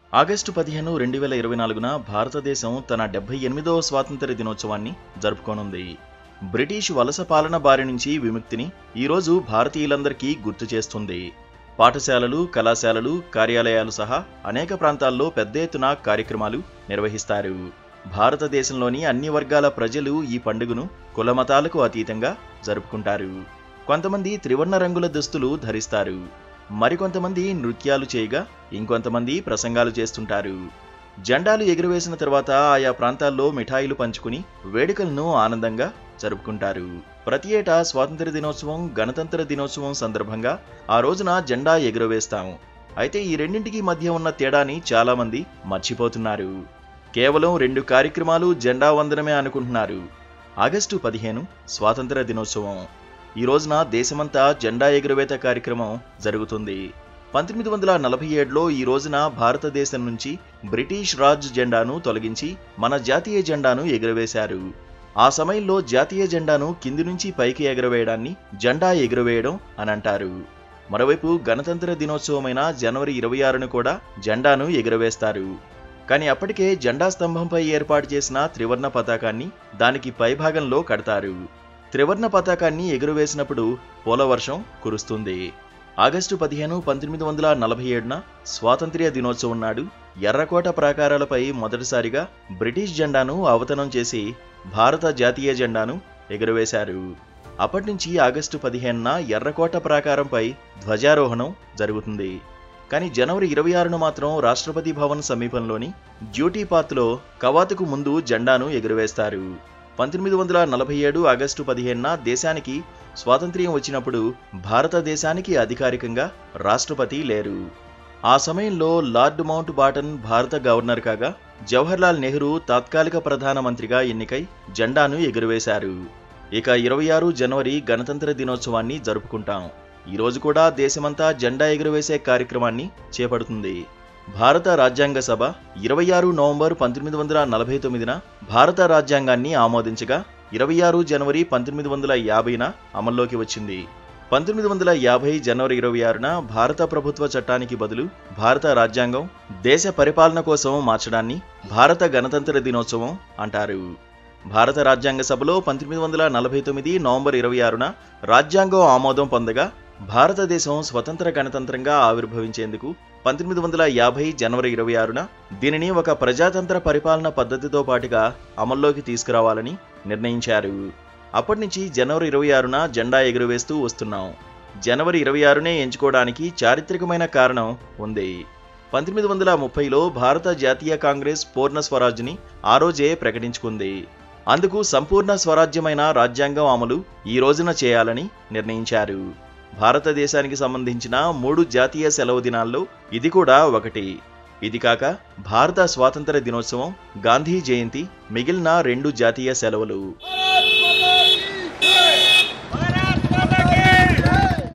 August పదిహేను రెండు వేల ఇరవై నాలుగున భారతదేశం తన డెబ్బై ఎనిమిదవ స్వాతంత్ర్య దినోత్సవాన్ని జరుపుకోనుంది బ్రిటిష్ వలస పాలన బారి నుంచి విముక్తిని ఈరోజు భారతీయులందరికీ గుర్తు చేస్తుంది పాఠశాలలు కళాశాలలు కార్యాలయాలు సహా అనేక ప్రాంతాల్లో పెద్ద ఎత్తున కార్యక్రమాలు నిర్వహిస్తారు భారతదేశంలోని అన్ని వర్గాల ప్రజలు ఈ పండుగను కులమతాలకు అతీతంగా జరుపుకుంటారు కొంతమంది త్రివర్ణ రంగుల దుస్తులు ధరిస్తారు మరికొంతమంది నృత్యాలు చేయగా ఇంకొంతమంది ప్రసంగాలు చేస్తుంటారు జెండాలు ఎగురవేసిన తర్వాత ఆయా ప్రాంతాల్లో మిఠాయిలు పంచుకుని వేడుకలను ఆనందంగా జరుపుకుంటారు ప్రతి ఏటా స్వాతంత్ర దినోత్సవం గణతంత్ర దినోత్సవం సందర్భంగా ఆ రోజున జెండా ఎగురవేస్తాం అయితే ఈ రెండింటికి మధ్య ఉన్న తేడాని చాలామంది మర్చిపోతున్నారు కేవలం రెండు కార్యక్రమాలు జెండా వందనమే అనుకుంటున్నారు ఆగస్టు పదిహేను స్వాతంత్ర దినోత్సవం ఈ రోజున దేశమంతా జెండా ఎగురవేత కార్యక్రమం జరుగుతుంది పంతొమ్మిది వందల నలభై ఏడులో ఈ రోజున భారతదేశం నుంచి బ్రిటిష్ రాజ్ జెండాను తొలగించి మన జాతీయ జెండాను ఎగురవేశారు ఆ సమయంలో జాతీయ జెండాను కింది నుంచి పైకి ఎగురవేయడాన్ని జెండా ఎగురవేయడం అని అంటారు మరోవైపు గణతంత్ర దినోత్సవమైన జనవరి ఇరవై ఆరును కూడా జెండాను ఎగురవేస్తారు కానీ అప్పటికే జెండా స్తంభంపై ఏర్పాటు చేసిన త్రివర్ణ పతాకాన్ని దానికి పైభాగంలో కడతారు త్రివర్ణ పతాకాన్ని ఎగురవేసినప్పుడు పోలవర్షం కురుస్తుంది ఆగస్టు పదిహేను పంతొమ్మిది వందల నలభై ఏడున స్వాతంత్ర్య దినోత్సవం నాడు ఎర్రకోట ప్రాకారాలపై మొదటిసారిగా బ్రిటిష్ జెండాను అవతనం చేసి భారత జాతీయ జెండాను ఎగురవేశారు అప్పటి నుంచి ఆగస్టు పదిహేనున ఎర్రకోట ప్రాకారంపై ధ్వజారోహణం జరుగుతుంది కానీ జనవరి ఇరవై ఆరున మాత్రం రాష్ట్రపతి భవన్ సమీపంలోని డ్యూటీ పాత్లో కవాతుకు ముందు జెండాను ఎగురవేస్తారు పంతొమ్మిది వందల నలభై ఏడు ఆగస్టు పదిహేనున దేశానికి స్వాతంత్ర్యం వచ్చినప్పుడు భారతదేశానికి అధికారికంగా రాష్ట్రపతి లేరు ఆ సమయంలో లార్డ్ మౌంట్ బాటన్ భారత గవర్నర్ కాగా జవహర్లాల్ నెహ్రూ తాత్కాలిక ప్రధానమంత్రిగా ఎన్నికై జెండాను ఎగురవేశారు ఇక ఇరవై ఆరు జనవరి గణతంత్ర దినోత్సవాన్ని జరుపుకుంటాం ఈ రోజు కూడా దేశమంతా జెండా ఎగురవేసే కార్యక్రమాన్ని చేపడుతుంది భారత రాజ్యాంగ సభ ఇరవై ఆరు నవంబర్ పంతొమ్మిది వందల నలభై తొమ్మిదిన భారత రాజ్యాంగాన్ని ఆమోదించగా ఇరవై ఆరు జనవరి పంతొమ్మిది వందల యాభైన అమల్లోకి వచ్చింది పంతొమ్మిది వందల యాభై జనవరి ఇరవై ఆరున భారత ప్రభుత్వ చట్టానికి బదులు భారత రాజ్యాంగం దేశ పరిపాలన కోసం మార్చడాన్ని భారత గణతంత్ర దినోత్సవం అంటారు భారత రాజ్యాంగ సభలో పంతొమ్మిది వందల నలభై తొమ్మిది నవంబర్ ఇరవై ఆరున రాజ్యాంగం ఆమోదం పొందగా భారతదేశం స్వతంత్ర గణతంత్రంగా ఆవిర్భవించేందుకు పంతొమ్మిది వందల యాభై జనవరి ఇరవై ఆరున దీనిని ఒక ప్రజాతంత్ర పరిపాలన పద్ధతితో పాటుగా అమల్లోకి తీసుకురావాలని నిర్ణయించారు అప్పటి నుంచి జనవరి ఇరవై ఆరున జెండా ఎగురవేస్తూ వస్తున్నాం జనవరి ఇరవై ఆరునే ఎంచుకోవడానికి చారిత్రకమైన కారణం ఉంది పంతొమ్మిది వందల ముప్పైలో భారత జాతీయ కాంగ్రెస్ పూర్ణ స్వరాజ్ని ఆ రోజే ప్రకటించుకుంది అందుకు సంపూర్ణ స్వరాజ్యమైన రాజ్యాంగం అమలు ఈ రోజున చేయాలని నిర్ణయించారు భారతదేశానికి సంబంధించిన మూడు జాతీయ సెలవు దినాల్లో ఇది కూడా ఒకటి ఇది కాక భారత స్వాతంత్ర దినోత్సవం గాంధీ జయంతి మిగిలిన రెండు జాతీయ సెలవులు भारत माता की